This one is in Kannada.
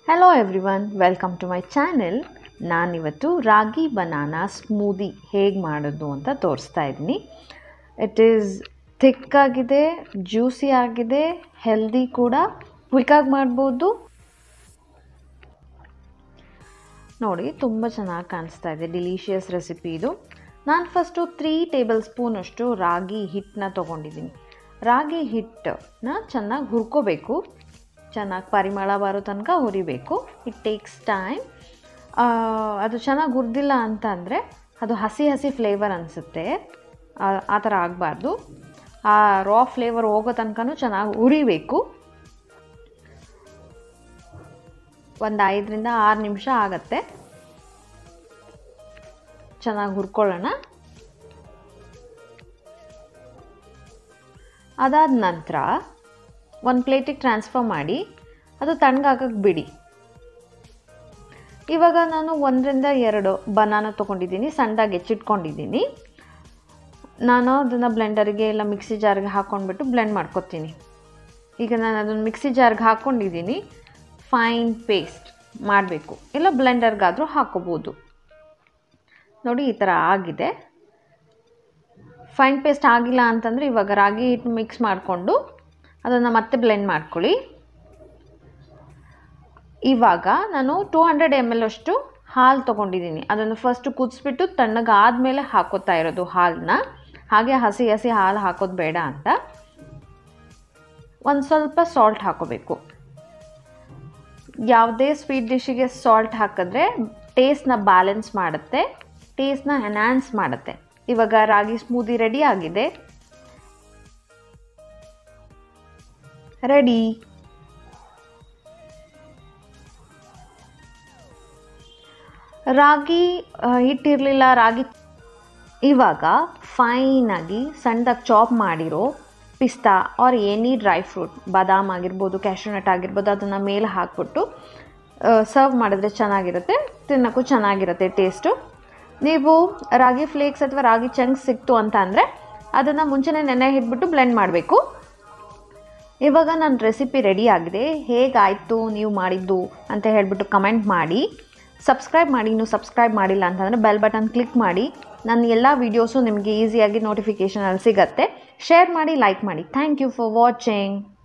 hello everyone welcome to my channel ನಾನಿವತ್ತು ರಾಗಿ ಬನಾನಾ ಸ್ಮೂದಿ ಹೇಗೆ ಮಾಡೋದು ಅಂತ ತೋರಿಸ್ತಾ ಇದ್ದೀನಿ ಇಟ್ ಈಸ್ ಥಿಕ್ಕಾಗಿದೆ ಜ್ಯೂಸಿ ಆಗಿದೆ ಹೆಲ್ದಿ ಕೂಡ ಕ್ವಿಕ್ಕಾಗಿ ಮಾಡ್ಬೋದು ನೋಡಿ ತುಂಬ ಚೆನ್ನಾಗಿ ಕಾಣಿಸ್ತಾ ಇದೆ ಡಿಲಿಷಿಯಸ್ ರೆಸಿಪಿ ಇದು ನಾನು ಫಸ್ಟು ತ್ರೀ ಟೇಬಲ್ ಸ್ಪೂನಷ್ಟು ರಾಗಿ ಹಿಟ್ಟನ್ನ ತೊಗೊಂಡಿದ್ದೀನಿ ರಾಗಿ ಹಿಟ್ಟನ್ನ ಚೆನ್ನಾಗಿ ಹುರ್ಕೋಬೇಕು ಚೆನ್ನಾಗಿ ಪರಿಮಳ ಬರೋ ತನಕ ಹುರಿಬೇಕು ಇಟ್ ಟೇಕ್ಸ್ ಟೈಮ್ ಅದು ಚೆನ್ನಾಗಿ ಹುರಿದಿಲ್ಲ ಅಂತ ಅಂದರೆ ಅದು ಹಸಿ ಹಸಿ ಫ್ಲೇವರ್ ಅನಿಸುತ್ತೆ ಆ ಥರ ಆಗಬಾರ್ದು ಆ ರಾ ಫ್ಲೇವರ್ ಹೋಗೋ ತನಕನೂ ಚೆನ್ನಾಗಿ ಉರಿಬೇಕು ಒಂದು ಐದರಿಂದ ಆರು ನಿಮಿಷ ಆಗತ್ತೆ ಚೆನ್ನಾಗಿ ಹುರ್ಕೊಳ್ಳೋಣ ಅದಾದ ನಂತರ ಒಂದು ಪ್ಲೇಟಿಗೆ ಟ್ರಾನ್ಸ್ಫರ್ ಮಾಡಿ ಅದು ತಣ್ಣಗಾಗಕ್ಕೆ ಬಿಡಿ ಇವಾಗ ನಾನು ಒಂದರಿಂದ ಎರಡು ಬನಾನ ತೊಗೊಂಡಿದ್ದೀನಿ ಸಣ್ಣದಾಗಿ ಹೆಚ್ಚಿಟ್ಕೊಂಡಿದ್ದೀನಿ ನಾನು ಅದನ್ನು ಬ್ಲೆಂಡರ್ಗೆ ಇಲ್ಲ ಮಿಕ್ಸಿ ಜಾರ್ಗೆ ಹಾಕ್ಕೊಂಡ್ಬಿಟ್ಟು ಬ್ಲೆಂಡ್ ಮಾಡ್ಕೊತೀನಿ ಈಗ ನಾನು ಅದನ್ನು ಮಿಕ್ಸಿ ಜಾರ್ಗೆ ಹಾಕ್ಕೊಂಡಿದ್ದೀನಿ ಫೈನ್ ಪೇಸ್ಟ್ ಮಾಡಬೇಕು ಇಲ್ಲ ಬ್ಲೆಂಡರ್ಗಾದರೂ ಹಾಕೋಬೋದು ನೋಡಿ ಈ ಥರ ಆಗಿದೆ ಫೈನ್ ಪೇಸ್ಟ್ ಆಗಿಲ್ಲ ಅಂತಂದರೆ ಇವಾಗ ರಾಗಿ ಹಿಟ್ಟು ಮಿಕ್ಸ್ ಮಾಡಿಕೊಂಡು ಅದನ್ನು ಮತ್ತೆ ಬ್ಲೆಂಡ್ ಮಾಡ್ಕೊಳ್ಳಿ ಇವಾಗ ನಾನು ಟೂ ಹಂಡ್ರೆಡ್ ಎಮ್ ಎಲ್ ಅಷ್ಟು ಹಾಲು ತೊಗೊಂಡಿದ್ದೀನಿ ಅದನ್ನು ಫಸ್ಟ್ ಕುದಿಸ್ಬಿಟ್ಟು ತಣ್ಣಗಾದ್ಮೇಲೆ ಹಾಕೋತಾ ಇರೋದು ಹಾಲನ್ನ ಹಾಗೆ ಹಸಿ ಹಸಿ ಹಾಲು ಹಾಕೋದು ಬೇಡ ಅಂತ ಒಂದು ಸ್ವಲ್ಪ ಸಾಲ್ಟ್ ಹಾಕೋಬೇಕು ಯಾವುದೇ ಸ್ವೀಟ್ ಡಿಶ್ಶಿಗೆ ಸಾಲ್ಟ್ ಹಾಕಿದ್ರೆ ಟೇಸ್ಟ್ನ ಬ್ಯಾಲೆನ್ಸ್ ಮಾಡುತ್ತೆ ಟೇಸ್ಟ್ನ ಎನ್ಹಾನ್ಸ್ ಮಾಡುತ್ತೆ ಇವಾಗ ರಾಗಿ ಸ್ಮೂದಿ ರೆಡಿ ಆಗಿದೆ ರೆಡಿ ರಾಗಿ ಹಿಟ್ಟಿರಲಿಲ್ಲ ರಾಗಿ ಇವಾಗ ಫೈನಾಗಿ ಸಣ್ಣದಾಗಿ ಚಾಪ್ ಮಾಡಿರೋ ಪಿಸ್ತಾ ಆರ್ ಎನಿ ಡ್ರೈ ಫ್ರೂಟ್ ಬಾದಾಮ್ ಆಗಿರ್ಬೋದು ಕ್ಯಾಶ್ಯೂನಟ್ ಆಗಿರ್ಬೋದು ಅದನ್ನು ಮೇಲೆ ಹಾಕ್ಬಿಟ್ಟು ಸರ್ವ್ ಮಾಡಿದ್ರೆ ಚೆನ್ನಾಗಿರುತ್ತೆ ತಿನ್ನೋಕ್ಕೂ ಚೆನ್ನಾಗಿರುತ್ತೆ ಟೇಸ್ಟು ನೀವು ರಾಗಿ ಫ್ಲೇಕ್ಸ್ ಅಥವಾ ರಾಗಿ ಚಂಕ್ಸ್ ಸಿಕ್ತು ಅಂತ ಅಂದರೆ ಅದನ್ನು ಮುಂಚೆನೇ ನೆನೆ ಹಿಟ್ಬಿಟ್ಟು ಬ್ಲೆಂಡ್ ಮಾಡಬೇಕು ಇವಾಗ ನನ್ನ ರೆಸಿಪಿ ರೆಡಿ ಆಗಿದೆ ಹೇಗಾಯಿತು ನೀವು ಮಾಡಿದ್ದು ಅಂತ ಹೇಳಿಬಿಟ್ಟು ಕಮೆಂಟ್ ಮಾಡಿ ಸಬ್ಸ್ಕ್ರೈಬ್ ಮಾಡಿ ಇನ್ನೂ ಸಬ್ಸ್ಕ್ರೈಬ್ ಮಾಡಿಲ್ಲ ಅಂತಂದರೆ ಬೆಲ್ ಬಟನ್ ಕ್ಲಿಕ್ ಮಾಡಿ ನನ್ನ ಎಲ್ಲ ವೀಡಿಯೋಸು ನಿಮಗೆ ಈಸಿಯಾಗಿ ನೋಟಿಫಿಕೇಷನಲ್ಲಿ ಸಿಗತ್ತೆ ಶೇರ್ ಮಾಡಿ ಲೈಕ್ ಮಾಡಿ ಥ್ಯಾಂಕ್ ಯು ಫಾರ್ ವಾಚಿಂಗ್